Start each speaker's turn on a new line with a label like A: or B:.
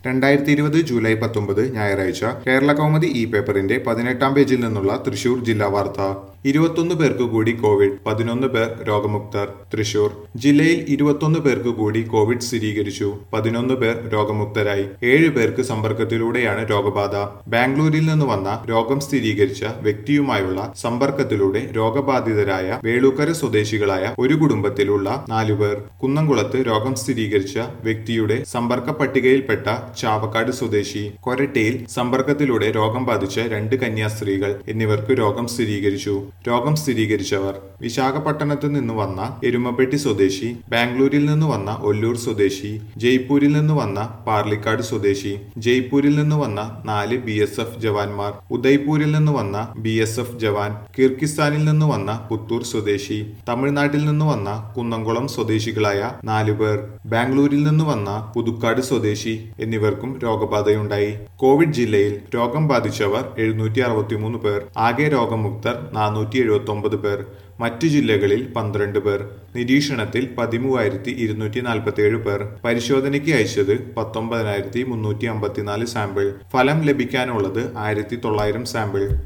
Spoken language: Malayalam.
A: രണ്ടായിരത്തി ഇരുപത് ജൂലൈ പത്തൊമ്പത് ഞായറാഴ്ച കേരള കൗമുദി ഇ പേപ്പറിന്റെ പതിനെട്ടാം പേജിൽ നിന്നുള്ള തൃശൂർ ജില്ലാ വാർത്ത ഇരുപത്തൊന്ന് പേർക്ക് കൂടി കോവിഡ് പതിനൊന്ന് പേർ രോഗമുക്തർ തൃശൂർ ജില്ലയിൽ ഇരുപത്തൊന്ന് പേർക്ക് കൂടി കോവിഡ് സ്ഥിരീകരിച്ചു പതിനൊന്ന് പേർ രോഗമുക്തരായി ഏഴ് പേർക്ക് സമ്പർക്കത്തിലൂടെയാണ് രോഗബാധ ബാംഗ്ലൂരിൽ നിന്ന് വന്ന രോഗം സ്ഥിരീകരിച്ച വ്യക്തിയുമായുള്ള സമ്പർക്കത്തിലൂടെ രോഗബാധിതരായ വേളൂക്കര സ്വദേശികളായ ഒരു കുടുംബത്തിലുള്ള നാലുപേർ കുന്നംകുളത്ത് രോഗം സ്ഥിരീകരിച്ച വ്യക്തിയുടെ സമ്പർക്ക പട്ടികയിൽപ്പെട്ട ചാവക്കാട് സ്വദേശി കൊരട്ടയിൽ സമ്പർക്കത്തിലൂടെ രോഗം ബാധിച്ച രണ്ട് കന്യാസ്ത്രീകൾ എന്നിവർക്ക് രോഗം സ്ഥിരീകരിച്ചു രോഗം സ്ഥിരീകരിച്ചവർ വിശാഖപട്ടണത്ത് നിന്ന് വന്ന എരുമപ്പെട്ടി സ്വദേശി ബാംഗ്ലൂരിൽ നിന്ന് വന്ന ഒല്ലൂർ സ്വദേശി ജയ്പൂരിൽ നിന്ന് വന്ന പാർലിക്കാട് സ്വദേശി ജയ്പൂരിൽ നിന്ന് വന്ന നാല് ബി എസ് എഫ് ജവാന്മാർ ഉദയ്പൂരിൽ നിന്ന് വന്ന ബി എസ് എഫ് ജവാൻ കിർഗിസ്ഥാനിൽ നിന്ന് വന്ന പുത്തൂർ സ്വദേശി തമിഴ്നാട്ടിൽ നിന്ന് വന്ന കുന്നംകുളം സ്വദേശികളായ നാലുപേർ ബാംഗ്ലൂരിൽ നിന്ന് വന്ന പുതുക്കാട് സ്വദേശി എന്നിവർക്കും രോഗബാധയുണ്ടായി കോവിഡ് ജില്ലയിൽ രോഗം ബാധിച്ചവർ എഴുന്നൂറ്റി അറുപത്തിമൂന്ന് പേർ ആകെ രോഗമുക്തർ നാനൂറ്റി എഴുപത്തി ഒമ്പത് പേർ മറ്റു ജില്ലകളിൽ പന്ത്രണ്ട് പേർ നിരീക്ഷണത്തിൽ പതിമൂവായിരത്തി ഇരുന്നൂറ്റി നാൽപ്പത്തി ഏഴ് പേർ പരിശോധനയ്ക്ക് അയച്ചത് പത്തൊമ്പതിനായിരത്തി മുന്നൂറ്റി അമ്പത്തിനാല് സാമ്പിൾ ഫലം ലഭിക്കാനുള്ളത് ആയിരത്തി തൊള്ളായിരം സാമ്പിൾ